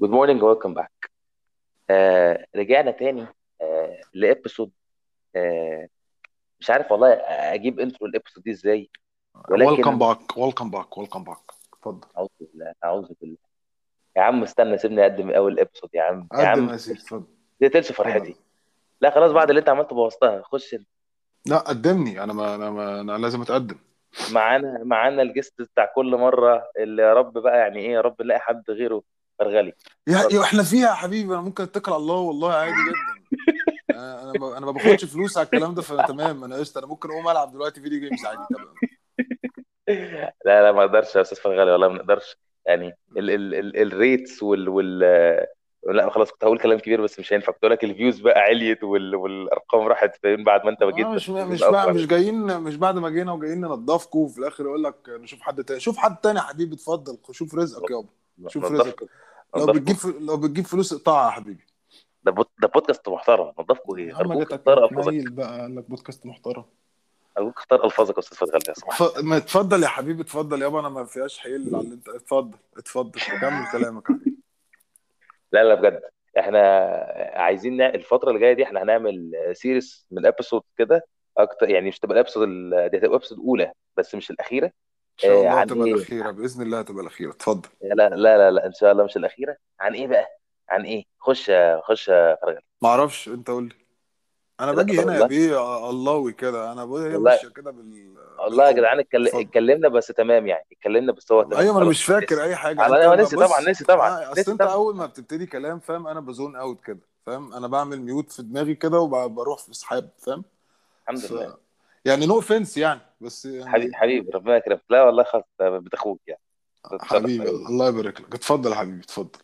جود مورنينج ويلكم باك رجعنا تاني آه لابيسود آه مش عارف والله اجيب انترو الابيسود دي ازاي ويلكم ولكن باك ويلكم باك ويلكم باك اتفضل اعوذ بالله اعوذ بالله يا عم استنى سيبني اقدم اول ابيسود يا عم يا قدم عم يا سيدي اتفضل ما تقتلش اتفضل فرحتي لا خلاص بعد اللي انت عملته بوظتها خش انت. لا قدمني انا ما انا ما انا لازم اتقدم معانا معانا الجست بتاع كل مره اللي يا رب بقى يعني ايه يا رب نلاقي حد غيره فرغلي يا اتفضل يا احنا فيها يا حبيبي انا ممكن اتكل على الله والله عادي جدا انا انا ما انا ما باخدش فلوس على الكلام ده فانا تمام انا قشطه انا ممكن اقوم العب دلوقتي فيديو جيمز عادي تمام لا لا ما اقدرش يا استاذ فرغلي والله ما نقدرش يعني ال ال ال الريتس وال وال لا خلاص كنت هقول كلام كبير بس مش هينفع كنت هقول لك الفيوز بقى عليت وال والارقام راحت فين بعد ما انت اه جيت مش بس مش بقى متاخر مش جايين مش بعد ما جينا وجايين ننضفكم وفي الاخر يقول لك نشوف حد تاني شوف حد تاني يا حبيبي اتفضل شوف رزقك يابا شوف رزقك نضفكم لو بتجيب نضفكم ف... لو بتجيب فلوس اقطعها يا حبيبي ده بوت ده بودكاست محترم نضفكم يا ايه عم ارجوك جاتك اختار الفاظك متنيل بقى قال لك بودكاست محترم ارجوك اختار الفاظك يا استاذ فرغلي يا سمحت ف... ما اتفضل يا حبيبي اتفضل يابا انا ما فيهاش حيل على اللي انت اتفضل اتفضل كمل كلامك يا حبيبي لا لا بجد احنا عايزين نع... الفتره اللي جايه دي احنا هنعمل سيريس من ابيسود كده اكتر يعني مش تبقى الابيسود ال... دي هتبقى ابيسود اولى بس مش الاخيره ان شاء آه الله عن هتبقى ايه الاخيره باذن الله هتبقى الاخيره اتفضل لا لا لا لا ان شاء الله مش الاخيره عن ايه بقى عن ايه خش خش يا فرغلي ما اعرفش انت قول لي انا لا باجي هنا يا والله بيه اللهوي كده انا بقول هي والله ماشيه كده بال... والله يا بالحب جدعان اتكل- اتفضل اتكلمنا بس تمام يعني اتكلمنا بس هو تمام ايوه ما انا خلاص مش فاكر نسي اي حاجه على انت انا ما نسي طبعا بص نسي طبعا آه، اصل نسي انت طبعا اول ما بتبتدي كلام فاهم انا بزون اوت كده فاهم انا بعمل ميوت في دماغي كده وبروح في سحاب فاهم الحمد ف لله يعني نو اوفنس يعني بس حبيبي يعني حبيبي ربنا يكرمك لا والله خلاص بتاخوك يعني تتشرف حبيبي حبيبي الله يبارك لك اتفضل يا حبيبي اتفضل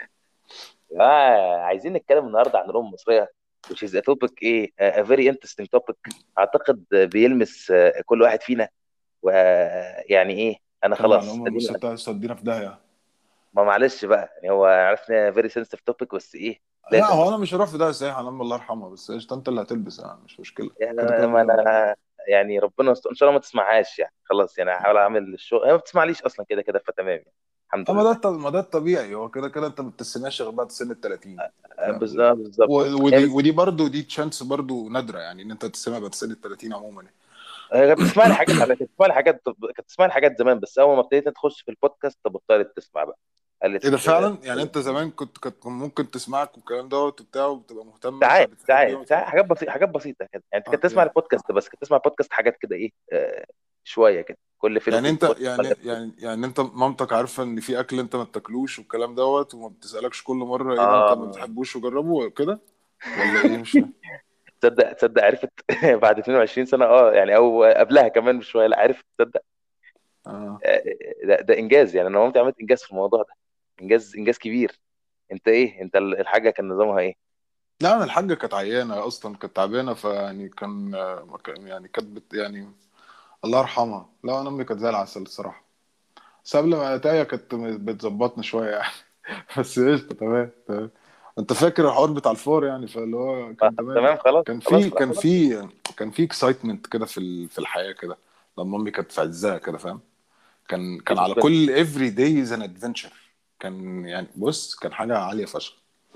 آه عايزين نتكلم النهارده عن الأمة المصرية which is a topic ايه a very interesting topic اعتقد بيلمس آه، كل واحد فينا ويعني ايه انا اتكلم عن خلاص الامم اديني المصريه بتاعت تودينا في داهيه ما معلش بقى يعني هو عرفنا very sensitive topic بس ايه لا لازم هو بقى انا مش هروح في ده صحيح انا الله يرحمها بس قشطه انت اللي هتلبس يعني مش مشكله يعني كده أنا- ما كده انا يعني ربنا يستر ان شاء الله ما تسمعهاش يعني خلاص يعني هحاول اعمل الشغل هي ما بتسمعليش اصلا كده كده فتمام يعني الحمد اما ده لله الط- ما ده الطبيعي هو كده كده انت ما بتستناش غير بعد سن ال 30 آه، فاهم بالظبط بالظبط و- هي ودي بت- ودي برضه دي تشانس برضه نادره يعني ان انت تسمع بعد سن ال 30 عموما يعني هي كانت بتسمع لي حاجات على كانت بتسمع لي حاجات كانت بتسمع لي حاجات زمان بس اول ما ابتديت تخش في البودكاست بطلت تسمع بقى قالت ايه ده آه، فعلا يعني انت زمان كنت كنت ممكن تسمعك والكلام دوت وبتاع وبتبقى مهتم انت ساعات بتحب ايه ساعات وما ساعات بتحبش حاجات بسيطه حاجات بسيطه كده يعني انت اه كنت تسمع يعني البودكاست بس كنت تسمع بودكاست حاجات كده ايه آه، شويه كده كل فين يعني وفين انت تخش يعني تسمع يعني يعني انت مامتك عارفه ان في اكل انت ما بتاكلوش والكلام دوت وما بتسالكش كل مره ايه ده انت ما اه بتحبوش وجربه وكده ولا ايه مش فاهم تصدق تصدق عرفت بعد 22 سنه اه يعني او قبلها كمان بشويه لا عرفت تصدق اه آه، ده, ده انجاز يعني انا مامتي عملت انجاز في الموضوع ده انجاز انجاز كبير انت ايه انت الحاجه كان نظامها ايه لا انا الحاجه كانت عيانه اصلا كانت تعبانه فيعني كان ما كان- يعني كانت بت يعني الله يرحمها لا انا امي كانت زي العسل الصراحه بس قبل ما تايه كانت بتظبطنا شويه يعني بس قشطه تمام تمام انت فاكر الحوار بتاع الفور يعني فاللي هو كان تمام تمام خلاص كان خلاص في لا كان خلاص في كان في اكسايتمنت كده في ال- في الحياه كده لما امي كانت في عزها كده فاهم كان كان على جدا كل افري داي از ان ادفنتشر كان يعني بص كان حاجه عاليه فشخ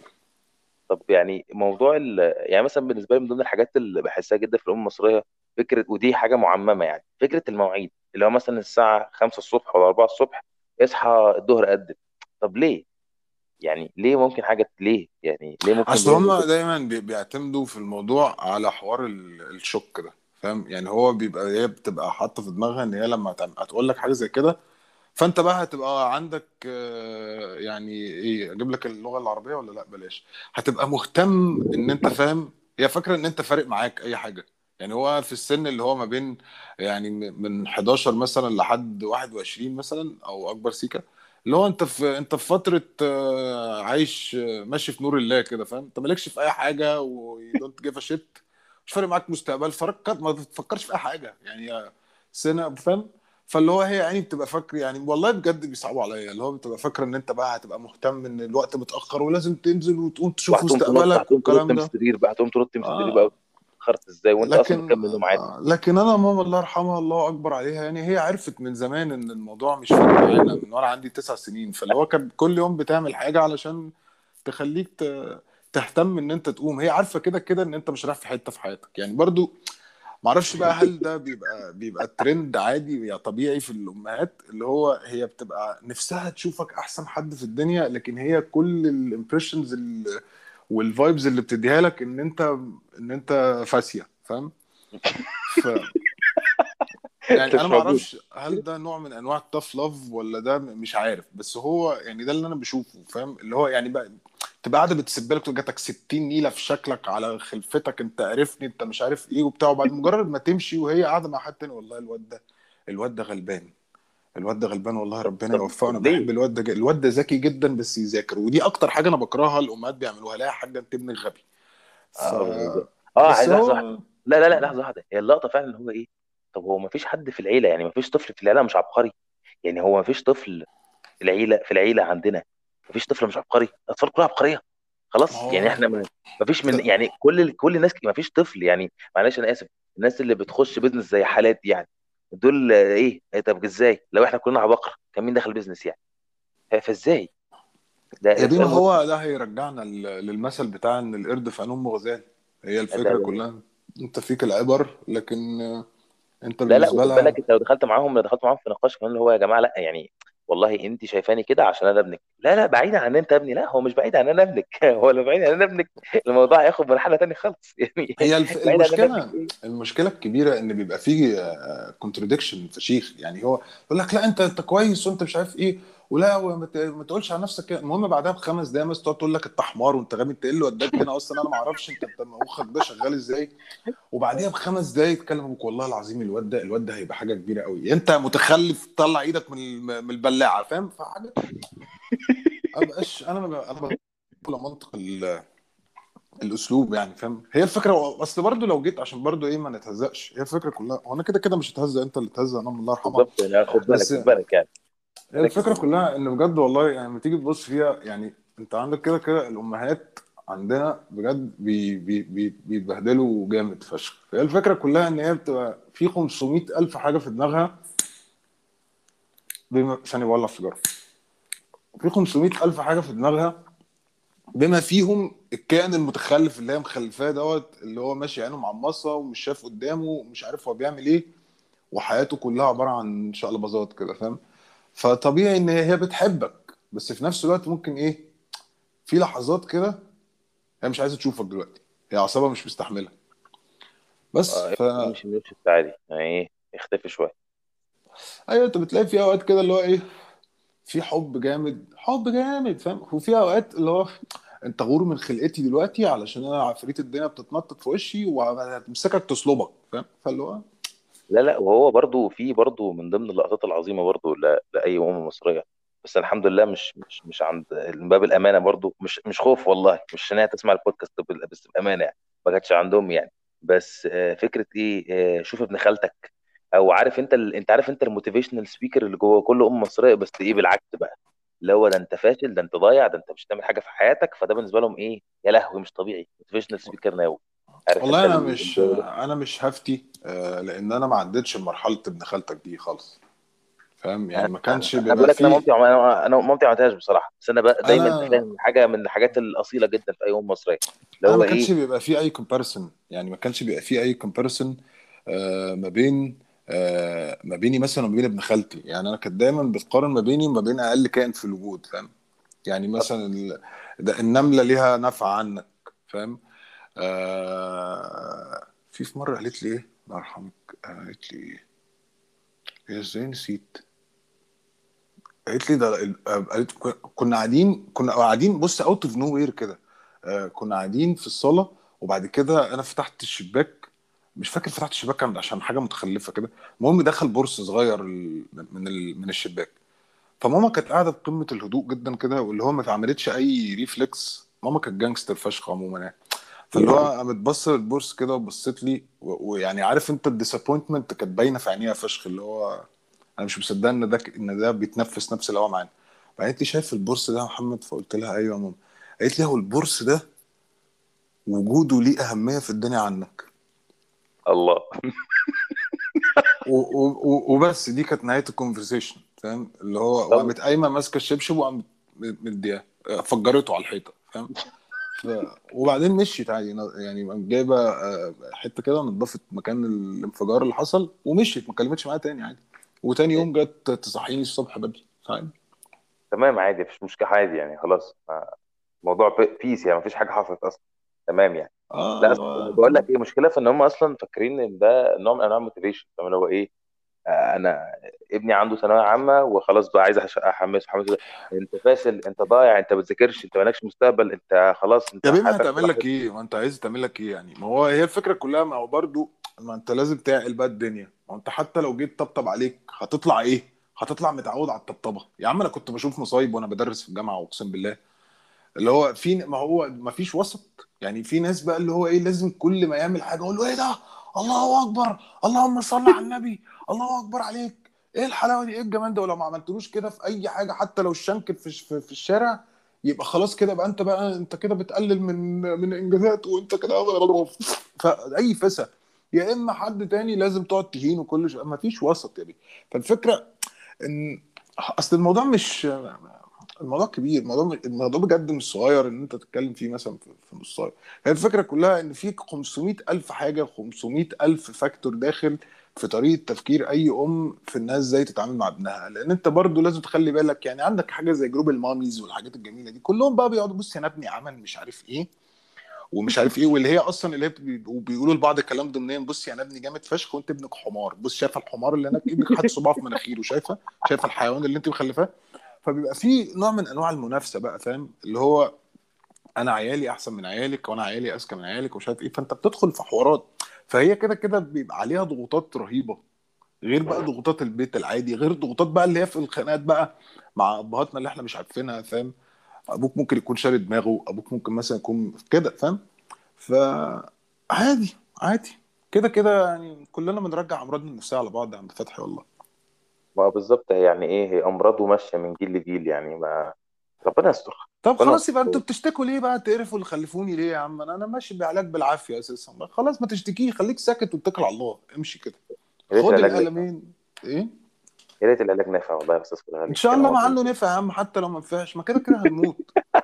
طب يعني موضوع ال... يعني مثلا بالنسبه لي من ضمن الحاجات اللي بحسها جدا في الامه المصريه فكره ودي حاجه معممه يعني فكره المواعيد اللي هو مثلا الساعه 5 الصبح ولا 4 الصبح اصحى الظهر قدم طب ليه؟ يعني ليه ممكن حاجه ليه؟ يعني ليه ممكن اصل بيعملوا هما كده؟ دايما بي- بيعتمدوا في الموضوع على حوار ال- الشك ده فاهم يعني هو بيبقى هي بتبقى حاطه في دماغها ان هي لما هتعم- هتقول لك حاجه زي كده فانت بقى هتبقى عندك آه، يعني ايه اجيب لك اللغه العربيه ولا لا بلاش هتبقى مهتم ان انت فاهم هي فاكره ان انت فارق معاك اي حاجه يعني هو في السن اللي هو ما بين يعني م- من 11 مثلا لحد 21 مثلا او اكبر سيكه اللي هو انت في انت في فتره آه، عايش آه، ماشي في نور الله كده فاهم انت مالكش في اي حاجه و دونت جيف ا شيت مش فارق معاك مستقبل فركز ما تفكرش في اي حاجه يعني سنه فاهم فاللي هو هي يعني بتبقى فاكر يعني والله بجد بيصعبوا عليا اللي هو بتبقى فاكره ان انت بقى هتبقى مهتم ان الوقت متاخر ولازم تنزل وتقوم تشوف وهتقوم تنط مستقبلك هتقوم تنط والكلام من ده السرير بقى هتقوم تنط من السرير بقى اه اتاخرت ازاي وانت اصلا لكن مكمل نوم عادي آه لكن انا ماما الله يرحمها الله اكبر عليها يعني هي عرفت من زمان ان الموضوع مش فارق معانا من وانا عندي تسع سنين فاللي هو كانت كل يوم بتعمل حاجه علشان تخليك ت... تهتم ان انت تقوم هي عارفه كده كده ان انت مش رايح في حته في حياتك يعني برضو معرفش بقى هل ده بيبقى بيبقى ترند عادي يعني طبيعي في الامهات اللي هو هي بتبقى نفسها تشوفك احسن حد في الدنيا لكن هي كل الامبريشنز والفايبز اللي بتديها لك ان انت ان انت فاسيه فاهم ف يعني انت انا مش ما موجود اعرفش هل ده نوع من انواع التاف لاف ولا ده مش عارف بس هو يعني ده اللي انا بشوفه فاهم اللي هو يعني بقى تبقى قاعده بتسب لك جاتك 60 نيله في شكلك على خلفتك انت عرفني انت مش عارف ايه وبتاع وبعد مجرد ما تمشي وهي قاعده مع حد تاني والله الواد ده الواد ده غلبان الواد ده غلبان والله طب ربنا طب يوفقه انا طب ليه؟ بحب الواد ده ج- الواد ده ذكي جدا بس يذاكر ودي اكتر حاجه انا بكرهها الامهات بيعملوها لا يا حاجه انت ابنك غبي ف اه بالظبط اه بس عايز لحظه واحده هو لا لا لا لحظه واحده هي اللقطه فعلا هو ايه طب هو ما فيش حد في العيله يعني ما فيش طفل في العيله مش عبقري يعني هو ما فيش طفل في العيله في العيله عندنا ما فيش طفل مش عبقري الاطفال كلها عبقريه ما خلاص يعني هو احنا ما ما فيش من يعني كل ال- كل الناس ما فيش طفل يعني معلش انا اسف الناس اللي بتخش بيزنس زي حالات دي يعني دول آه، ايه إيه طب ازاي لو احنا كلنا عباقرة كان مين دخل بيزنس يعني فازاي ده يا ده بيه ما سؤال مهم هو ده هيرجعنا ل- للمثل بتاع ان القرد في عين امه غزال هي ده الفكره ده كلها انت فيك العبر لكن انت لا لا بالنسبه وخد لها بالك انت لو دخلت معاهم لو دخلت معاهم في نقاش كمان اللي هو يا جماعه لا يعني والله انت شايفاني كده عشان انا ابنك لا لا بعيد عن ان انت ابني لا هو مش بعيد عن ان انا ابنك هو لو بعيد عن ان انا ابنك الموضوع هياخد منحنى تاني خالص يعني هي الف... بعيد عن ان انا ابنك المشكله ايه المشكله الكبيره ان بيبقى فيه كونتراديكشن فشيخ يعني هو يقول لك لا انت انت كويس وانت مش عارف ايه ولا وما ت- ما تقولش على نفسك كده المهم بعدها بخمس دقايق مثلا تقعد تقول لك انت حمار وانت غبي انت ايه اللي وداك هنا اصلا انا ما اعرفش انت انت مخك ده شغال ازاي وبعديها بخمس دقايق يتكلم ابوك والله العظيم الواد ده الواد ده هيبقى حاجه كبيره قوي انت متخلف طلع ايدك من الم- من البلاعه فاهم فحاجه انا بقاش انا ما- انا بقول منطق ال- الاسلوب يعني فاهم هي الفكره اصل برضو لو جيت عشان برضو ايه ما نتهزقش هي الفكره كلها هو انا كده كده مش هتهزق انت اللي تهزق انا الله يرحمها بالظبط يعني خد بالك بس خد بالك يعني هي ركز الفكره كلها ان بجد والله يعني لما تيجي تبص فيها يعني انت عندك كده كده الامهات عندنا بجد بي بي بي بيتبهدلوا جامد فشخ هي الفكره كلها ان هي بتبقى في 500 الف حاجه في دماغها بما ثانيه بولع سيجاره في 500 الف حاجه في دماغها بما فيهم الكائن المتخلف اللي هي مخلفاه دوت اللي هو ماشي عينه معمصه ومش شايف قدامه ومش عارف هو بيعمل ايه وحياته كلها عباره عن شقلباظات كده فاهم فطبيعي ان هي بتحبك بس في نفس الوقت ممكن ايه في لحظات كده هي مش عايزه تشوفك دلوقتي هي اعصابها مش مستحمله بس اه ف امشي من وش السعادي يعني ايه اختفي شويه ايوه انت بتلاقي في اوقات كده اللي هو ايه في حب جامد حب جامد فاهم وفي اوقات اللي هو انت غور من خلقتي دلوقتي علشان انا عفريت الدنيا بتتنطط في وشي وهتمسكك تصلبك فاهم فاللي هو لا لا وهو برضو في برضو من ضمن اللقطات العظيمه برضو ل- لاي ام مصريه بس الحمد لله مش مش مش عند من باب الامانه برضو مش مش خوف والله مش عشان هي تسمع البودكاست بال- بس بامانه يعني ما كانتش عندهم يعني بس آه، فكره ايه آه، شوف ابن خالتك او عارف انت ال... انت عارف انت الموتيفيشنال سبيكر اللي جوه كل ام مصريه بس ايه بالعكس بقى اللي هو ده انت فاشل ده انت ضايع ده انت مش هتعمل حاجه في حياتك فده بالنسبه لهم ايه يا لهوي مش طبيعي موتيفيشنال سبيكر ناو عارف انت والله انا ال- مش الجو ده انا مش هفتي آه، لان انا ما عدتش مرحله ابن خالتك دي خالص فاهم يعني انا ما كانش أنا بقول بيبقى لك انا فيه مامتي عم- انا أنا مامتي ما عملتهاش بصراحه بس انا بقى دايما انا تفهم حاجه من الحاجات الاصيله جدا في اي ام مصريه اللي انا هو ما كانش ايه بيبقى فيه اي كومباريسون يعني ما كانش بيبقى فيه اي كومباريسون ما بين آه، ما بيني مثلا وما بين ابن خالتي يعني انا كنت دايما بتقارن ما بيني وما بين اقل كائن في الوجود فاهم يعني مثلا ال... ده النمله ليها نفع عنك فاهم آه... في في مره قالت لي ايه الله يرحمك آه، قالت لي ايه هي ازاي نسيت قالت لي ده ال- آه، قالت كنا قاعدين كنا قاعدين بص اوت اوف نو وير كده آه، كنا قاعدين في الصاله وبعد كده انا فتحت الشباك مش فاكر فتحت الشباك عم- عشان حاجه متخلفه كده المهم دخل برص صغير ال- من ال- من الشباك فماما كانت قاعده بقمه الهدوء جدا كده واللي هو ما عملتش اي ريفلكس ماما كانت جانجستر فشخ عموما يعني فاللي هو قامت بص للبورس كده وبصت لي و- ويعني عارف انت الديسابوينتمنت كانت باينه في عينيها فشخ اللي هو انا مش مصدق ان ده ان ده بيتنفس نفس الهواء معانا فقالت لي شايف البورس ده يا محمد فقلت لها ايوه يا ماما قالت لي هو البورس ده وجوده ليه اهميه في الدنيا عنك الله و- و- و- وبس دي كانت نهايه الكونفرسيشن فاهم اللي هو طب وقامت قايمه ماسكه الشبشب وقامت مدياه فجرته على الحيطه فاهم ف... وبعدين مشيت عادي يعني جايبه آه، حته كده نضفت مكان الانفجار اللي حصل ومشيت ما كلمتش معايا تاني عادي وتاني يوم جت تصحيني الصبح بدري فاهم تمام عادي مفيش مشكله عادي يعني خلاص ما- الموضوع بي- بيس يعني مفيش حاجه حصلت اصلا تمام يعني لا أصل اه بقول تمام لك ايه المشكله في ان هم اصلا فاكرين ان ده نوع من انواع الموتيفيشن فاهم اللي هو ايه آه، انا ابني عنده ثانويه عامه وخلاص بقى عايز أحش- احمسه احمسه انت فاشل انت ضايع انت ما بتذاكرش انت مالكش مستقبل انت خلاص انت يا بيه ما حياتك هتعمل راحت لك ايه ما انت عايز تعمل لك ايه يعني ما هو هي الفكره كلها ما هو برضو ما انت لازم تعقل بقى الدنيا ما انت حتى لو جيت طبطب عليك هتطلع ايه هتطلع متعود على الطبطبه يا عم انا كنت بشوف مصايب وانا بدرس في الجامعه اقسم بالله اللي هو في ما هو ما فيش وسط يعني في ناس بقى اللي هو ايه لازم كل ما يعمل حاجه اقول له ايه ده الله اكبر اللهم صل على النبي الله اكبر عليك ايه الحلاوه دي ايه الجمال ده ولو ما عملتلوش كده في اي حاجه حتى لو الشنكل في في, في الشارع يبقى خلاص كده بقى انت بقى انت كده بتقلل من من انجازات وانت كده فاي فسا يا اما حد تاني لازم تقعد تهينه كل شويه ما فيش وسط يا بيه فالفكره ان اصل الموضوع مش الموضوع كبير الموضوع الموضوع بجد مش صغير ان انت تتكلم فيه مثلا في في نصايه هي الفكره كلها ان في 500 الف حاجه 500 الف فاكتور داخل في طريقه تفكير اي ام في الناس ازاي تتعامل مع ابنها لان انت برضو لازم تخلي بالك يعني عندك حاجه زي جروب الماميز والحاجات الجميله دي كلهم بقى بيقعدوا بص انا ابني عمل مش عارف ايه ومش عارف ايه واللي هي اصلا اللي هي بي- وبيقولوا لبعض الكلام ضمنيا بص يا ابني جامد فشخ وانت ابنك حمار بص شايفه الحمار اللي هناك ابنك حاطط صباعه في مناخيره شايفه شايفه الحيوان اللي انت مخلفاه فبيبقى في نوع من انواع المنافسه بقى فاهم اللي هو انا عيالي احسن من عيالك وانا عيالي اذكى من عيالك ومش عارف ايه فانت بتدخل في حوارات فهي كده كده بيبقى عليها ضغوطات رهيبه غير بقى ضغوطات البيت العادي غير ضغوطات بقى اللي هي في الخناقات بقى مع ابهاتنا اللي احنا مش عارفينها فاهم ابوك ممكن يكون شاري دماغه ابوك ممكن مثلا يكون كده فاهم فعادي عادي كده كده يعني كلنا بنرجع امراضنا النفسيه على بعض يا عم فتحي والله ما هو بالظبط هي يعني ايه هي امراض وماشيه من جيل لجيل يعني ما ربنا يستر طب ربنا خلاص يبقى يستر انتوا بتشتكوا ليه بقى تقرفوا اللي خلفوني ليه يا عم انا انا ماشي بعلاج بالعافيه اساسا خلاص ما تشتكيه خليك ساكت واتكل على الله امشي كده يا ريت خد العلاج نافع القلمين ايه يا ريت العلاج نافع والله يا استاذ في ان الغالي شاء كلام الله ما مظبوط عنه نفع يا عم حتى لو ما نفعش ما كده كده هنموت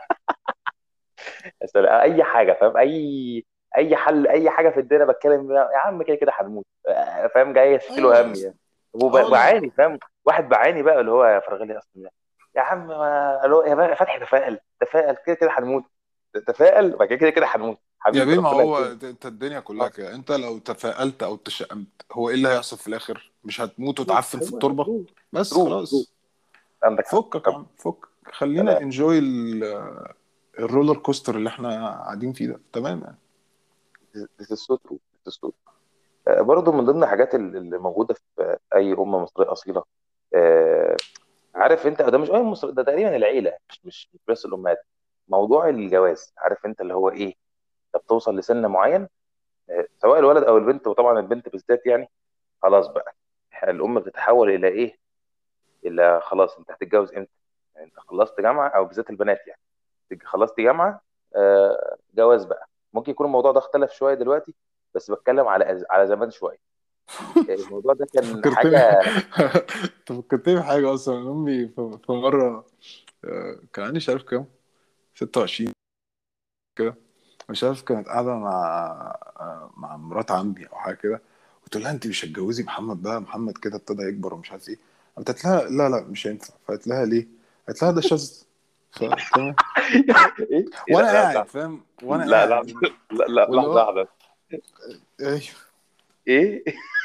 بس اي حاجه فاهم اي اي حل اي حاجه في الدنيا بتكلم بيها، يا عم كده كده هنموت آه، فاهم جاي اشيله ايوه هم أصل- يعني وب- اه والله وبعاني فاهم واحد بعاني بقى اللي هو يا فرغلي اصلا يا عم ما- اللي هو يا بقى فتحي تفائل تفائل كده كده هنموت تفائل بعد كده كده كده هنموت يا حبيبي بيه ما ربنا هو يكرمك انت الدنيا كلها اه كده انت لو تفائلت او تشائمت هو ايه اللي هيحصل في الاخر مش هتموت وتعفن في ترو التربه بس ترو ترو خلاص عندك حق فكك يا طب عم فك خلينا سلام انجوي الرولر كوستر اللي احنا قاعدين فيه ده تمام يعني This is so true This is so true. آه، برضه من ضمن الحاجات اللي موجوده في اي ام مصريه اصيله آه، عارف انت ده مش ام مصريه ده تقريبا العيله مش مش مش بس الامهات موضوع الجواز عارف انت اللي هو ايه انت بتوصل لسن معين آه، سواء الولد او البنت وطبعا البنت بالذات يعني خلاص بقى الام بتتحول الى ايه الى خلاص انت هتتجوز امتى يعني انت خلصت جامعه او بالذات البنات يعني خلصت جامعه آه، جواز بقى ممكن يكون الموضوع ده اختلف شويه دلوقتي بس بتكلم على على زمان شويه الموضوع ده كان فكرتني حاجه انت فكرتني بحاجه اصلا امي في في مره آه، كان عندي مش عارف كام 26 كده مش عارف كانت قاعده مع آه، مع مرات عمي او حاجه كده قلت لها انت مش هتجوزي محمد بقى محمد كده ابتدى يكبر ومش عارف ايه قلت لها لا لا مش هينفع فقالت لها ليه؟ قالت لها ده شاذ فتمام ايه إيه؟ وانا لا لا قاعد لا فاهم وانا لا لا قاعد لا لا واللي لحظه هو واحده ايوه ايه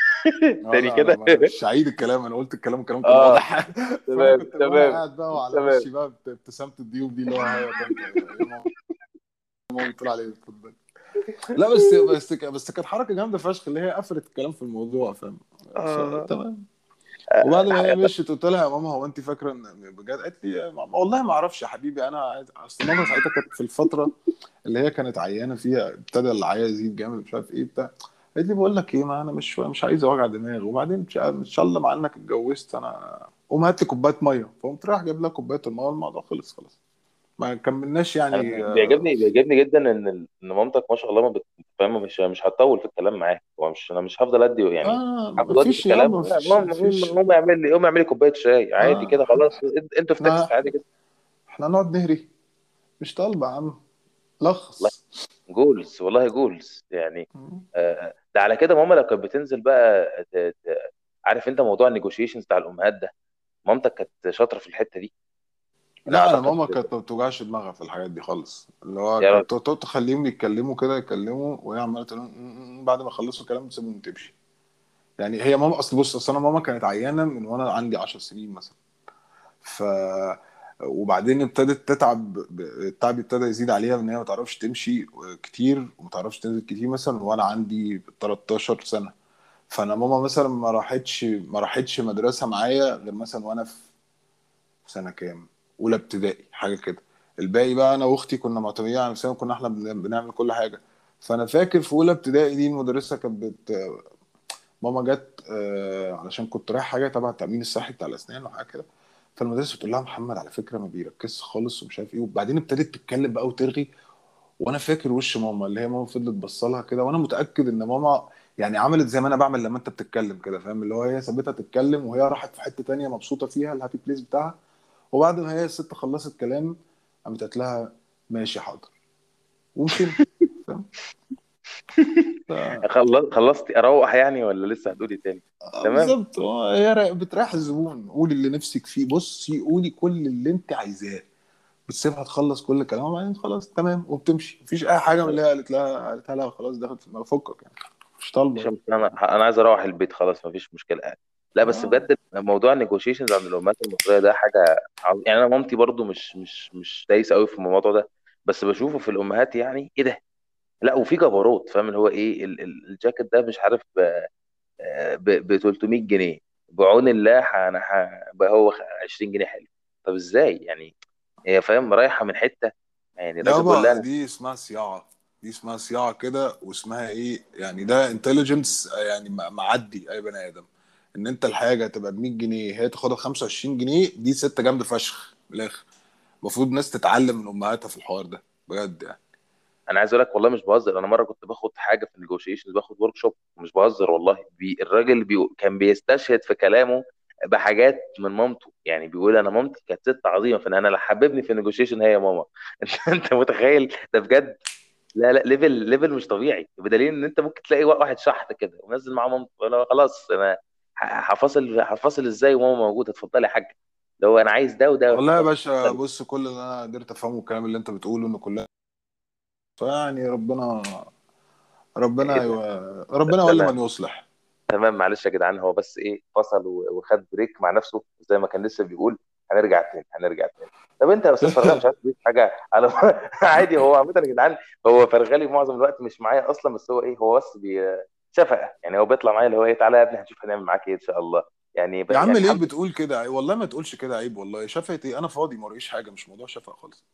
اه تاني لا لا كده ما- مش هعيد الكلام انا قلت الكلام الكلام كان اه واضح فانا تمام كنت وانا تمام قاعد بقى وعلى تمام وشي بقى ابت- ابتسامه الضيوف دي اللي هو هيا طنط يا ماما ماما بتقول عليه اتفضل لا بس بس بس كانت حركه جامده فشخ اللي هي قفلت الكلام في الموضوع فاهم اه فتمام آه، وبعد ما هي الحقيقة مشيت قلت لها يا ماما هو انت فاكره ان بجد قالت لي والله ما اعرفش يا حبيبي انا عايز- اصل ماما ساعتها كانت في الفتره اللي هي كانت عيانه فيها ابتدى العيا يزيد جامد مش عارف ايه بتاع قالت لي بقول لك ايه ما انا مش مش عايز وجع دماغ وبعدين مش عارف- ان شاء الله مع انك اتجوزت انا قوم هات لي كوبايه ميه فقمت رايح جايب لها كوبايه الميه والموضوع خلص خلاص ما كملناش انا يعني بيعجبني بيعجبني جدا ان ال- ان مامتك ما شاء الله ما بت- فاهم مش مش هتطول في الكلام معاه هو مش انا مش هفضل ادي يعني اه هاخد ما وقت في فيش يا عم الكلام ما لا فيش ما المهم فيش المهم اعمل لي قوم اعمل لي كوبايه شاي عادي اه كده خلاص انتوا في احنا تكست عادي كده احنا نقعد نهري مش طالبه يا عم والله لخص جولز والله جولز يعني آه، ده على كده ماما لو كانت بتنزل بقى ت- ت- عارف انت موضوع النيجوشيشنز بتاع الامهات ده مامتك كانت شاطره في الحته دي انا لا انا اعتقد ماما كانت ما بتوجعش دماغها في الحاجات دي خالص اللي هو يا راجل كانت تقعد تخليهم يتكلموا كده يتكلموا وهي عماله تقول لهم "م- م- بعد ما يخلصوا كلام تسيبهم تمشي يعني هي ماما اصل بص اصل انا ماما كانت عيانه من وانا عندي 10 سنين مثلا ف وبعدين ابتدت تتعب ب- التعب ابتدى يزيد عليها ان هي ما تعرفش تمشي كتير وما تعرفش تنزل كتير مثلا وانا عندي 13 سنه فانا ماما مثلا ما راحتش ما راحتش مدرسه معايا غير مثلا وانا في سنه كام اولى ابتدائي حاجه كده الباقي بقى انا واختي كنا معتمدين على نفسنا كنا احنا بن- بنعمل كل حاجه فانا فاكر في اولى ابتدائي دي المدرسه كانت بت... ماما جت آه علشان كنت رايح حاجه تبع التامين الصحي بتاع الاسنان وحاجه كده فالمدرسه بتقول لها محمد على فكره ما بيركزش خالص ومش عارف ايه وبعدين ابتدت تتكلم بقى وترغي وانا فاكر وش ماما اللي هي ماما فضلت بصلها كده وانا متاكد ان ماما يعني عملت زي ما انا بعمل لما انت بتتكلم كده فاهم اللي هو هي سابتها تتكلم وهي راحت في حته تانية مبسوطه فيها الهابي بليس بتاعها وبعد ما هي الست خلصت كلام قامت قالت لها ماشي حاضر ومشينا فاهم ف- خلص خلصتي اروح يعني ولا لسه هتقولي تاني آه، تمام بالظبط هو هي را- بتريح الزبون قولي اللي نفسك فيه بصي قولي كل اللي انت عايزاه بتسيبها تخلص كل كلامها وبعدين خلاص تمام وبتمشي مفيش اي حاجه من اللي هي قالت لها قالتها لها خلاص دخلت في دماغها فكك يعني مش طالبه مش يعني. انا انا عايز اروح البيت خلاص مفيش مشكله يعني لا بس اه بجد موضوع النيجوشيشنز عند الامهات المصريه ده حاجه عظ- يعني انا مامتي برضو مش مش مش دايسه قوي في الموضوع ده بس بشوفه في الامهات يعني ايه ده لا وفي جبروت فاهم اللي هو ايه ال- ال- الجاكيت ده مش عارف ب 300 جنيه بعون الله ح- انا ح- بقى هو 20 جنيه حلو طب ازاي يعني هي فاهم رايحه من حته يعني الراجل بيقول يابا لها دي اسمها صياعه دي اسمها صياعه كده واسمها ايه يعني ده انتليجنس يعني م- معدي اي بني ادم ان انت الحاجه تبقى ب 100 جنيه هي تاخدها ب 25 جنيه دي ست جامده فشخ من الاخر المفروض الناس تتعلم من امهاتها في الحوار ده بجد يعني انا عايز اقول لك والله مش بهزر انا مره كنت باخد حاجه في النيجوشيشنز باخد ورك شوب مش بهزر والله بي الراجل بي كان بيستشهد في كلامه بحاجات من مامته يعني بيقول انا مامتي كانت ست عظيمه فانا انا اللي حببني في النيجوشيشن هي ماما انت انت متخيل ده بجد لا لا ليفل ليفل مش طبيعي بدليل ان انت ممكن تلاقي واحد شحط كده ونزل معاه مامته انا خلاص انا ه- هفاصل هفاصل ازاي وماما موجوده اتفضلي يا حاجه لو انا عايز ده وده والله يا اتفضلي باشا بص كل اللي انا قدرت افهمه الكلام اللي انت بتقوله ان كلها يعني ربنا ايه ربنا ده يو... ربنا ولا تمام من يصلح تمام معلش يا جدعان هو بس ايه فصل و- وخد بريك مع نفسه زي ما كان لسه بيقول هنرجع تاني هنرجع تاني طب انت يا استاذ فرغلي مش عايز تضيف حاجه على عادي هو عامه يا جدعان هو فرغلي معظم الوقت مش معايا اصلا بس هو ايه هو بس بي شفقه يعني هو بيطلع معايا اللي هو ايه تعالى يا ابني هنشوف هنعمل معاك ايه ان شاء الله يعني ب... يا عم يعني ليه الحمد بتقول كده والله ما تقولش كده عيب والله شفقت ايه انا فاضي ما وريش حاجه مش موضوع شفقه خالص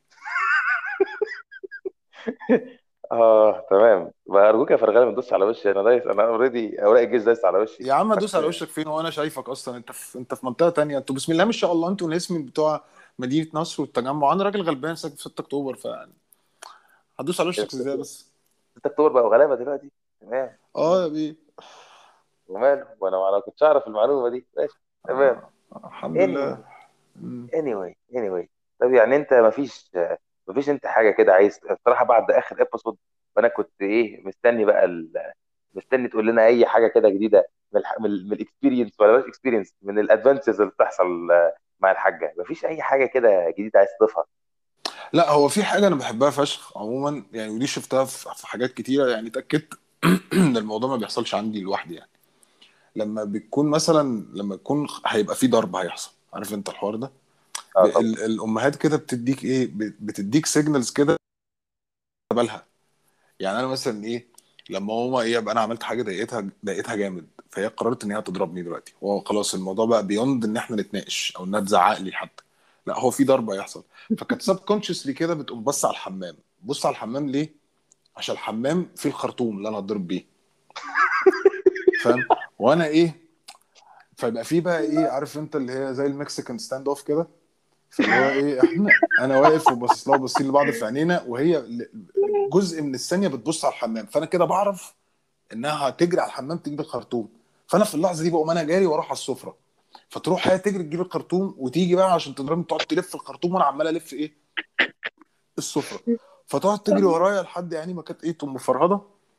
اه تمام بقى ارجوك يا فرغلي ما تدوسش على وشي انا دايس انا اوريدي اوراق الجيش دايس على وشي يا عم ادوس بس على وشك فين وانا شايفك اصلا انت في انت في منطقه تانية انتوا بسم الله ما شاء الله انتوا الناس من بتوع مدينه نصر والتجمع انا راجل غلبان ساكن في 6 اكتوبر ف هدوس على وشك ازاي 6 بس اكتوبر بقى غلابه دلوقتي تمام اه تمام يا بيه وماله وانا ما كنتش اعرف المعلومه دي ماشي تمام آه. الحمد anyway لله مم. anyway anyway طب يعني انت ما فيش ما فيش انت حاجه كده عايز بصراحه بعد اخر ابيسود وانا كنت ايه مستني بقى ال... مستني تقول لنا اي حاجه كده جديده من الح... من الاكسبيرينس ولا مش اكسبيرينس من الادفنتشرز اللي بتحصل آه، مع الحاجه ما فيش اي حاجه كده جديده عايز تضيفها لا هو في حاجه انا بحبها فشخ عموما يعني ودي شفتها في في حاجات كتيره يعني اتاكدت ان الموضوع ما بيحصلش عندي لوحدي يعني لما بتكون مثلا لما يكون هيبقى في ضرب هيحصل عارف انت الحوار ده ب- اه طبعا ال- الامهات كده بتديك ايه ب- بتديك سيجنالز كده بالها يعني انا مثلا ايه لما ماما ايه ابقى انا عملت حاجه ضايقتها ضايقتها جامد فهي قررت ان هي تضربني دلوقتي هو خلاص الموضوع بقى بيوند ان احنا نتناقش او انها تزعق لي حتى لا هو في ضرب هيحصل فكانت سب كونشسلي كده بتقوم بص على الحمام بص على الحمام ليه عشان الحمام فيه الخرطوم اللي انا هتضرب بيه فاهم وانا ايه فيبقى في بقى ايه عارف انت اللي هي زي المكسيكان ستاند اوف كده فاللي هو ايه احنا انا واقف وباصص لها وباصين لبعض في عينينا وهي ل- جزء من الثانيه بتبص على الحمام فانا كده بعرف انها هتجري على الحمام تجيب الخرطوم فانا في اللحظه دي بقوم انا جاري واروح على السفره فتروح هي تجري تجيب الخرطوم وتيجي بقى عشان تضربني تقعد تلف الخرطوم وانا عمال الف ايه السفره فتقعد تجري ورايا لحد يعني ما كانت ايه تقوم مفرهده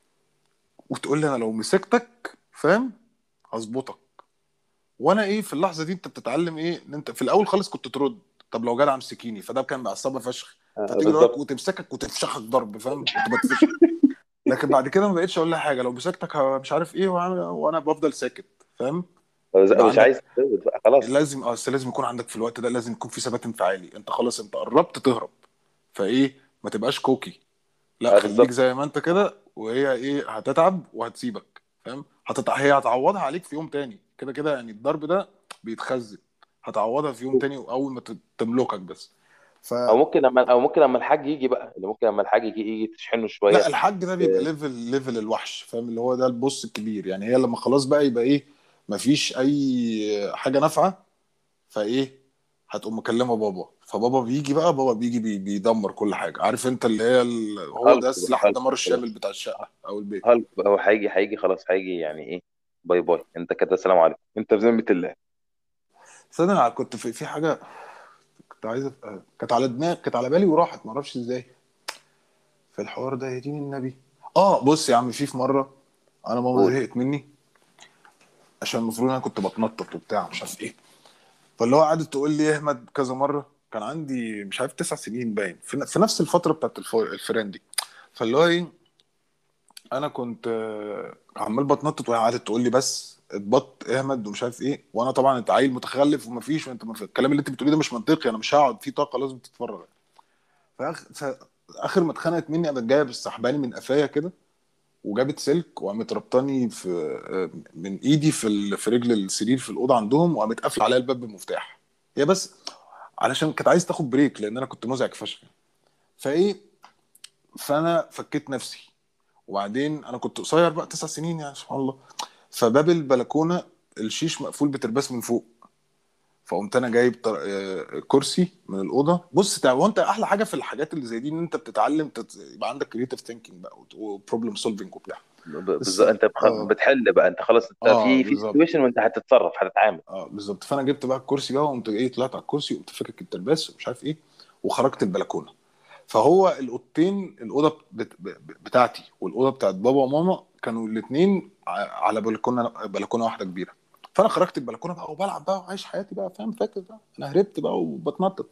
وتقول لي انا لو مسكتك فاهم هظبطك وانا ايه في اللحظه دي انت بتتعلم ايه ان انت في الاول خالص كنت ترد طب لو جدع امسكيني فده كان بيعصبها فشخ آه، فتيجي وراك بالظبط وتمسكك وتفشخك ضرب فاهم كنت بتفشخ لكن بعد كده ما بقتش اقول لها حاجه لو مسكتك ه- مش عارف ايه وانا وأنا بفضل ساكت فاهم مش يبقى مش عايز عندك تزود بقى خلاص لازم اه بس لازم يكون عندك في الوقت ده لازم يكون في ثبات انفعالي انت خلاص انت قربت تهرب فايه ما تبقاش كوكي لا اه خليك بالظبط زي ما انت كده وهي ايه هتتعب وهتسيبك فاهم هتتع... هي هتعوضها عليك في يوم تاني كده كده يعني الضرب ده بيتخزن هتعوضها في يوم تاني اول ما ت- تملكك بس ف او ممكن لما او ممكن لما الحاج يجي بقى اللي ممكن لما الحاج يجي يجي تشحنه لا شويه الحاج ده بيبقى آه، ليفل ليفل الوحش فاهم اللي هو ده البوس الكبير يعني هي لما خلاص بقى يبقى ايه مفيش اي حاجه نافعه فايه هتقوم مكلمه بابا فبابا بيجي بقى بابا بيجي بي بيدمر كل حاجه عارف انت اللي هي ال... هو هالك ده بقى السلاح هالك الدمار الشامل خلاص بتاع الشقه او البيت هالك بقى هو هيجي هيجي خلاص هيجي يعني ايه باي باي انت كده سلام عليكم انت في ذمه الله صدق انا كنت في في حاجه كنت عايز أبقى... كانت على دماغ كانت على بالي وراحت ما اعرفش ازاي في الحوار ده يا دين النبي اه بص يا عم في في مره انا ماما قول زهقت مني عشان المفروض انا كنت بتنطط وبتاع مش عارف ايه فاللي هو قعدت تقول لي اهمد كذا مره كان عندي مش عارف تسع سنين باين في, في نفس الفتره بتاعت الف... الفيران دي فاللي هو ايه انا كنت آه، عمال بتنطط وهي قعدت تقول لي بس اتبط اهمد ومش عارف ايه وانا طبعا انت عيل متخلف ومفيش وانت مف... الكلام اللي انت بتقوليه ده مش منطقي انا مش هقعد في طاقه لازم تتفرغ فأخ... فاخر ما اتخانقت مني قامت جايه بالسحباني من قفايا كده وجابت سلك وقامت ربطاني في آه، من ايدي في ال... في رجل السرير في الاوضه عندهم وقامت قافله عليا الباب بالمفتاح هي بس علشان كانت عايز تاخد بريك لان انا كنت مزعج فشخ فايه فانا فكيت نفسي وبعدين انا كنت قصير بقى تسع سنين يعني سبحان الله فباب البلكونه الشيش مقفول بترباس من فوق فقمت انا جايب طر... آه، كرسي من الاوضه بص تع- هو انت احلى حاجه في الحاجات اللي زي دي ان انت بتتعلم تت... يبقى عندك كريتيف ثينكينج بقى وبروبلم سولفنج وبتاع ب- بس بالظبط انت بخ- اه بتحل بقى انت خلاص انت اه في في بالظبط سيتويشن وانت هتتصرف هتتعامل اه بالظبط فانا جبت بقى الكرسي بقى وقمت ايه طلعت على الكرسي وقمت فاكك الترباس ومش عارف ايه وخرجت البلكونه فهو الاوضتين الاوضه بت... ب- بتاعتي والاوضه بتاعت بابا وماما كانوا الاثنين على بلكونه بلكونه واحده كبيره فانا خرجت البلكونه بقى وبلعب بقى وعايش حياتي بقى فاهم فاكر بقى انا هربت بقى وبتنطط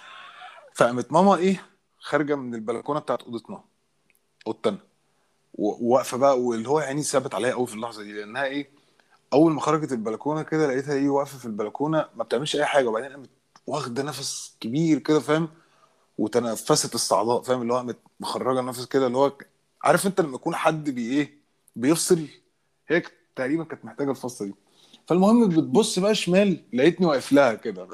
فقامت ماما ايه خارجه من البلكونه بتاعت اوضتنا اوضتنا و- وواقفه بقى واللي هو يعني ثابت عليا قوي في اللحظه دي لانها ايه اول ما خرجت البلكونه كده لقيتها ايه واقفه في البلكونه ما بتعملش اي حاجه وبعدين قامت واخده نفس كبير كده فاهم وتنفست الصعداء فاهم اللي هو قامت مخرجه نفس كده اللي هو ك- عارف انت لما يكون حد بي ايه بيفصل هي ك- تقريبا كانت محتاجه الفصله دي فالمهم بتبص بقى شمال لقيتني واقف لها كده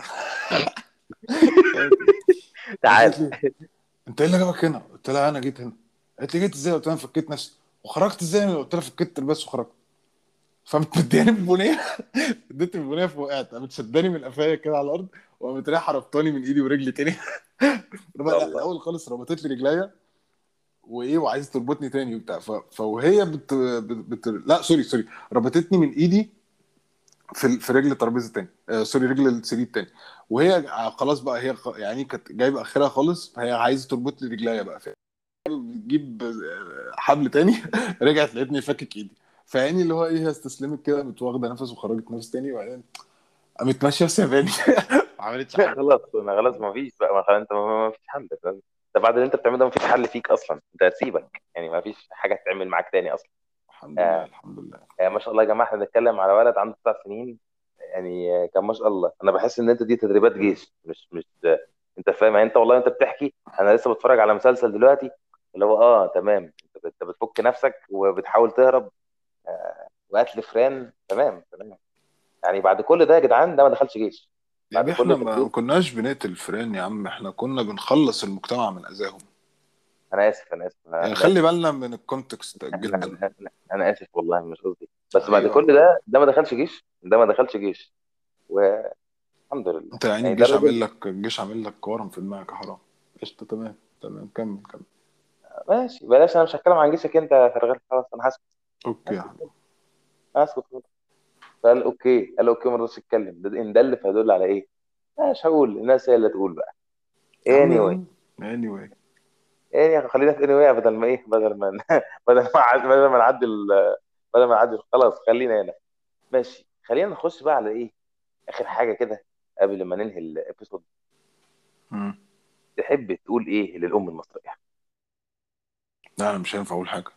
تعال قالت لي انت ايه اللي جابك هنا؟ قلت لها انا جيت هنا قالت لي جيت ازاي؟ قلت لها انا فكيت نفسي وخرجت ازاي؟ قلت لها فكيت البس وخرجت فقامت مدياني بالبنيه اديتني بالبنيه فوقعت قامت شداني من قفايا كده على الارض وقامت رايحه ربطاني من ايدي ورجلي تاني رب- لا الله الاول خالص ربطت لي رجليا وايه وعايزه تربطني تاني وبتاع ف... فوهي بت... بت... بت... لا سوري سوري ربطتني من ايدي في ال- في رجل الترابيزه تاني آه سوري رجل السرير تاني وهي خلاص بقى هي خ- يعني كانت جايبه اخرها خالص فهي عايزه تربط لي رجليا بقى بتجيب آه، حبل تاني رجعت لقيتني فاكك ايدي فيعني اللي هو ايه هي استسلمت كده قامت واخده نفس وخرجت نفس تاني وبعدين قامت ماشيه وسايباني ما عملتش حاجه خلاص انا خلاص ما فيش بقى ما خلاص انت ما ما- ما فيش حل انت بعد اللي انت بتعمله ده ما فيش حل فيك اصلا انت هتسيبك يعني ما فيش حاجه تعمل معاك تاني اصلا الحمد لله آه الحمد لله آه ما شاء الله يا جماعه احنا بنتكلم على ولد عنده تسع سنين يعني آه، كان ما شاء الله انا بحس ان انت دي تدريبات جيش مش مش آه، انت فاهم يعني انت والله انت بتحكي انا لسه بتفرج على مسلسل دلوقتي اللي هو اه تمام انت انت بتفك نفسك وبتحاول تهرب آه وقتل فران تمام تمام يعني بعد كل ده يا جدعان ده ما دخلش جيش يا بعد بيه كل احنا ما التدريب ما كناش بنقتل فيران يا عم احنا كنا بنخلص المجتمع من اذاهم انا اسف انا اسف انا, يعني أنا خلي اسف بالنا من الكونتكست انا جدا انا انا أنا اسف والله مش قصدي بس بعد كل ايوه ده ده ما دخلش جيش ده ما دخلش جيش والحمد لله انت يعني يعني ده الجيش الراجل عامل لك الجيش عامل لك ورم في دماغك يا حرام قشطه تمام تمام كمل كمل ماشي بلاش انا مش هتكلم عن جيشك انت يا فرغال خلاص انا هسكت اوكي يا هسكت حبيبي هسكت خلاص فقال اوكي قال اوكي ما رضاش يتكلم ده ان دل فيدل على ايه؟ مش هقول الناس هي اللي تقول بقى يا anyway عم anyway يعني خلينا في انوي بدل ما ايه بدل ما بدل ما عد- بدل ما نعدي ال- بدل ما نعدي خلاص خلينا هنا ماشي خلينا نخش بقى على ايه اخر حاجه كده قبل ما ننهي الابيسود مم. تحب تقول ايه للام المصريه لا انا مش هينفع اقول حاجه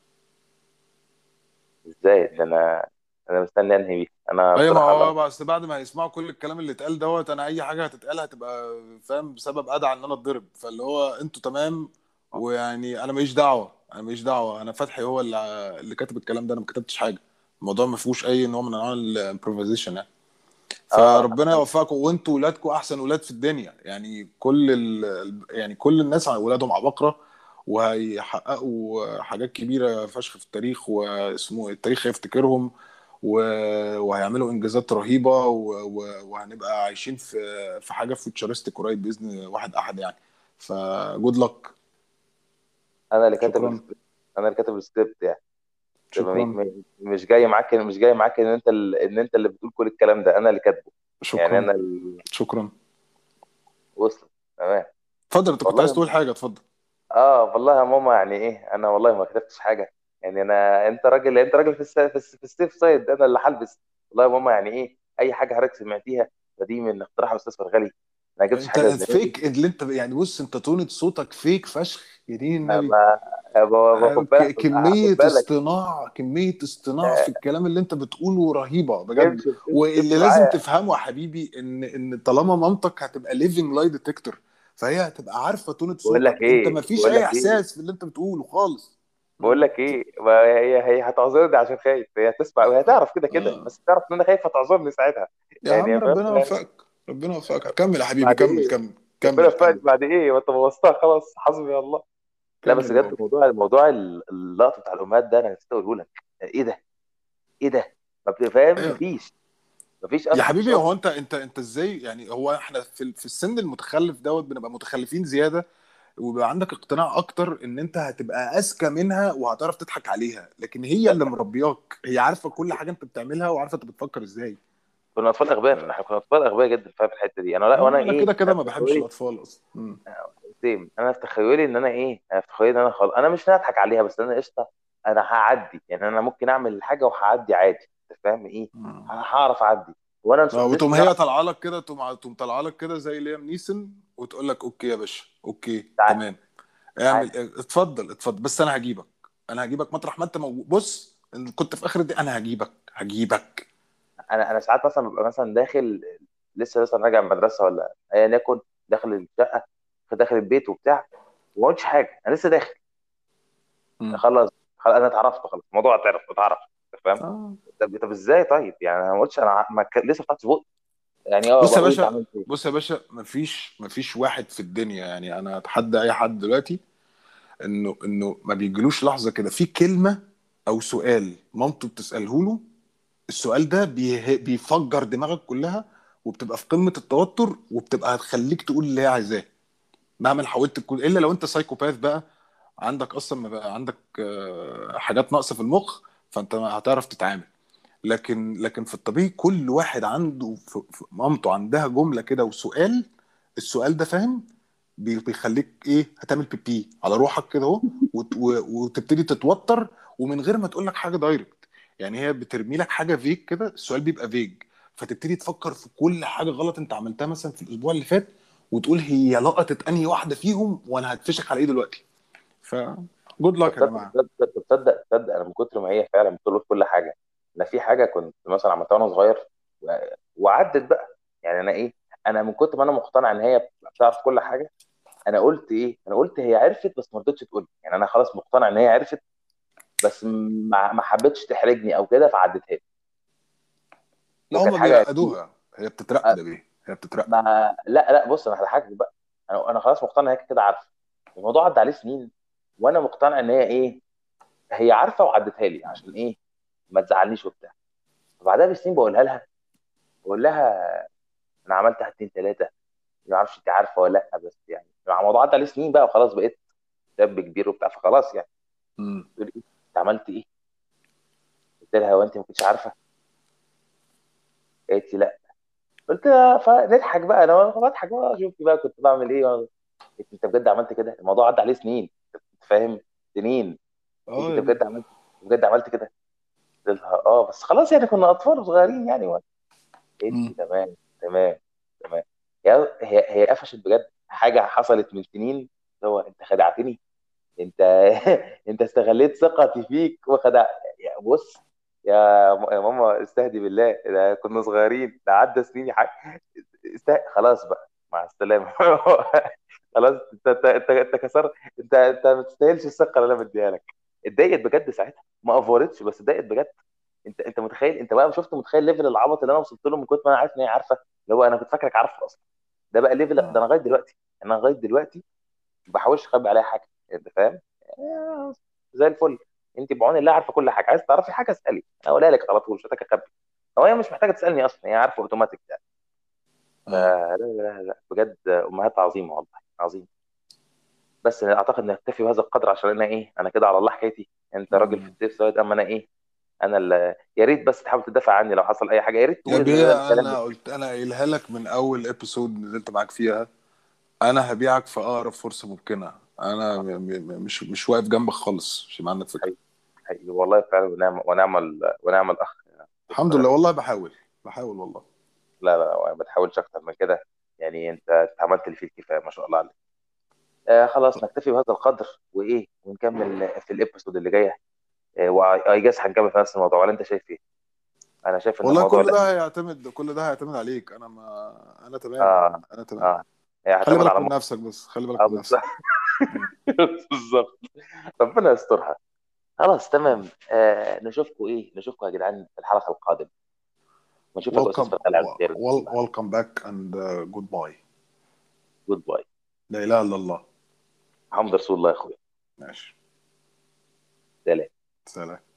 ازاي ده انا انا مستني انهي بيها انا ايوه ما بصراحه هو لا بس بعد ما يسمعوا كل الكلام اللي اتقال دوت انا اي حاجه هتتقال هتبقى فاهم بسبب ادعى ان انا اتضرب فاللي هو انتوا تمام ويعني انا ماليش دعوه انا ماليش دعوه انا فتحي هو اللي اللي كاتب الكلام ده انا ما كتبتش حاجه الموضوع ما فيهوش اي نوع من انواع الامبروفيزيشن يعني اه فربنا يوفقكم وانتوا ولادكم احسن ولاد في الدنيا يعني كل ال... يعني كل الناس ولادهم عباقرة وهيحققوا حاجات كبيرة فشخ في التاريخ واسمه التاريخ هيفتكرهم و... وهيعملوا انجازات رهيبة و... و... وهنبقى عايشين في في حاجة فيوتشرستيك قريب بإذن واحد احد يعني فجود لك انا اللي كاتب شكرا السكريبت انا اللي كاتب السكريبت يعني تبقى م- شكرا م- مش جاي معاك مش جاي معاك ان انت ال- ان انت اللي بتقول كل الكلام ده انا اللي كاتبه يعني شكرا انا اللي شكرا وصل تمام اتفضل انت كنت عايز والله تقول حاجة اتفضل اه والله يا ماما يعني ايه انا والله ما كتبتش حاجه يعني انا انت راجل انت راجل في الس... في, الس... في السيف سايد انا اللي هلبس والله يا ماما يعني ايه اي حاجه حضرتك سمعتيها فدي من اقتراح استاذ فرغلي انا ما جبتش انت حاجه في دماغي فيك اللي انت يعني بص انت تونة صوتك فيك فشخ يا دين ما النبي ما ما- آه، خد بالك ك- خد كمية بالك اصطناع كمية اصطناع في آه، الكلام اللي انت بتقوله رهيبة بجد امشي امشي واللي امشي لازم معايا تفهمه يا حبيبي ان ان طالما مامتك هتبقى ليفنج لاي ديتكتور فهي هتبقى عارفة تونة بقول لك صوتك انت ايه ما فيش بقول اي لك ايه احساس في اللي انت بتقوله خالص بقول مم. لك ايه ما هي هي هتعذرني عشان خايف هي هتسمع وهي تعرف كده كده اه بس تعرف ان انا خايف هتعذرني ساعتها يا يعني عم يا فاهم ربنا يوفقك ربنا يوفقك كمل يا حبيبي بعد كمل ايه كمل ربنا كمل يوفقك كمل بعد ايه وانت بوظتها خلاص حسبي الله لا بس كمل بجد بابا موضوع موضوع اللقطه بتاع الامهات ده انا نسيت اقوله لك ايه ده ايه ده ما بت- فاهم ايوه مفيش مفيش يا اصلا مفيش حبيبي اب هو انت انت انت ازاي يعني هو احنا في في السن المتخلف دوت بنبقى متخلفين زياده وبيبقى عندك اقتناع اكتر ان انت هتبقى اذكى منها وهتعرف تضحك عليها لكن هي اللي مربياك هي عارفه كل حاجه انت بتعملها وعارفه انت بتفكر ازاي كنا اطفال اغبياء احنا كنا اطفال اغبياء جدا فاهم في الحته دي انا لا وانا اه انا ايه كده كده انا في ما بحبش تخيلي الاطفال اصلا مم. سيم انا في تخيلي ان انا ايه انا في تخيلي ان انا خلاص انا مش هضحك عليها بس انا قشطه انا هعدي يعني انا ممكن اعمل الحاجه وهعدي عادي انت فاهم ايه ه- مم. هعرف اعدي وانا اه وتقوم نفسي هي اعرف طالعه لك كده تقوم تقوم طالعه لك كده زي ليام نيسون وتقول لك اوكي يا باشا اوكي تعال تمام اعمل تعال ايه اتفضل اتفضل بس انا هجيبك انا هجيبك مطرح ما انت موجود بص إن كنت في اخر دي انا هجيبك هجيبك انا انا ساعات مثلا ببقى مثلا داخل لسه مثلا راجع من المدرسه ولا ايا يكن داخل الشقه داخل البيت وبتاع وما قلتش حاجه انا لسه داخل مم. خلاص خلاص انا اتعرفت خلاص الموضوع اتعرف اتعرف أنت فاهم اه طب طب ازاي طيب يعني انا ما قلتش انا ع- ما ك- لسه ما فتحتش بقي يعني اه بص يا بقول انت باشا عملت ايه بص يا باشا مفيش مفيش واحد في الدنيا يعني انا اتحدى اي حد دلوقتي انه انه ما بيجيلوش لحظه كده في كلمه او سؤال مامته بتساله له السؤال ده بيه- بيفجر دماغك كلها وبتبقى في قمه التوتر وبتبقى هتخليك تقول اللي هي عايزاه مهما حاولت تكون الا لو انت سايكوباث بقى عندك اصلا ما بقى عندك آه، حاجات ناقصه في المخ فانت ما هتعرف تتعامل لكن لكن في الطبيعي كل واحد عنده في في- مامته عندها جمله كده وسؤال السؤال ده فاهم بي- بيخليك ايه هتعمل بيبي على روحك كده اهو وت- و- وتبتدي تتوتر ومن غير ما تقول لك حاجه دايركت يعني هي بترمي لك حاجه فيج كده السؤال بيبقى فيج فتبتدي تفكر في كل حاجه غلط انت عملتها مثلا في الاسبوع اللي فات وتقول هي لقطت انهي واحده فيهم وانا هتفشخ على ايه دلوقتي ف جود طب لك يا تصدق جماعه تصدق تصدق تصدق انا من كتر ما هي فعلا بتلقط كل حاجه انا في حاجه كنت مثلا عملتها وانا صغير و- وعدت بقى يعني انا ايه انا من كتر ما انا مقتنع ان هي بتعرف كل حاجه انا قلت ايه انا قلت هي عرفت بس ما رضتش تقول يعني انا خلاص مقتنع ان هي عرفت بس ما ما حبتش تحرجني او كده فعدتها لي لا وكانت هم حاجه بيرقدوها هي بتترقد يا بيه هي بتترقد ما لا لا بص انا هضحكك بقى انا انا خلاص مقتنع ان هي كده عارفه الموضوع عدى عليه سنين وانا مقتنع ان هي ايه هي عارفه وعدتها لي عشان ايه ما تزعلنيش وبتاع فبعدها بسنين بقولها لها بقول لها انا عملت واحد اتنين تلاته ما اعرفش انت عارفه ولا لا بس يعني الموضوع عدى عليه سنين بقى وخلاص بقيت شاب كبير وبتاع فخلاص يعني امم تقول ايه انت عملت ايه؟ قلت لها هو انت ما كنتش عارفه؟ قالت لي لا قلت لها فنضحك بقى انا بضحك بقى شوفي بقى كنت بعمل ايه قلت انت بجد عملت كده الموضوع عدى عليه سنين فاهم سنين انت اه يا انت ابني بجد عملت بجد عملت كده قلت لها اه بس خلاص يعني كنا اطفال صغيرين يعني و... انت مم. تمام تمام تمام يا هي هي قفشت بجد حاجه حصلت من سنين اللي هو انت خدعتني انت انت استغليت ثقتي فيك وخدع يا بص يا م- يا ماما استهدي بالله ده كنا صغيرين ده عدى سنين يا حاج است... خلاص بقى مع السلامه خلاص انت انت انت, انت كسرت انت انت ما تستاهلش الثقه اللي انا مديها لك اتضايقت بجد ساعتها ما افورتش بس اتضايقت بجد انت انت متخيل انت بقى شفت متخيل ليفل العبط اللي انا وصلت له من كتر ما انا عارف ان هي عارفه اللي هو انا كنت فاكرك عارفه اصلا ده بقى ليفل ده انا اه لغايه دلوقتي انا لغايه دلوقتي ما بحاولش اخبي عليها حاجه انت فاهم آه، زي الفل انت بعون الله عارفه كل حاجه عايز تعرفي حاجه اسالي انا اقولها لك على طول مش محتاجه اخبي هو هي مش محتاجه تسالني اصلا هي عارفه اوتوماتيك يعني اه فلا لا لا لا بجد امهات عظيمه والله عظيم بس اعتقد نكتفي بهذا القدر عشان انا ايه انا كده على الله حكايتي انت راجل في مم. السيف سايد اما انا ايه انا اللي يا ريت بس تحاول تدافع عني لو حصل اي حاجه يا ريت يا تقول ان ده بيه الكلام ده انا قلت انا قايلها لك من اول ابيسود نزلت معاك فيها انا هبيعك في اقرب فرصه ممكنه انا م م مش مش واقف جنبك خالص عشان ما عندك فكره حقيقي حقيقي والله فعلا ونعم ونعم ال- ونعم الاخ الحمد لله والله بحاول بحاول والله لا لا ما تحاولش اكتر من كده يعني انت أنت عملت اللي فيه الكفايه ما شاء الله عليك آه خلاص نكتفي بهذا القدر وايه ونكمل في الابيسود اللي جايه آه واي جاس هنكمل في نفس الموضوع ولا انت شايف ايه؟ انا شايف ان والله الموضوع كل لا ده هيعتمد كل ده هيعتمد عليك انا ما انا تمام اه انا تمام اه هي خلي هعتمد بالك على من مصر نفسك بس خلي بالك اه من بالظبط نفسك مم. بالظبط ربنا يسترها خلاص تمام آه نشوفكم ايه نشوفكم يا جدعان في الحلقه القادمه ونشوفك يا استاذ welcome فتحي على خير ان شاء wel- الله welcome back and uh, goodbye جود باي لا اله الا الله محمد رسول الله يا اخويا ماشي سلام سلام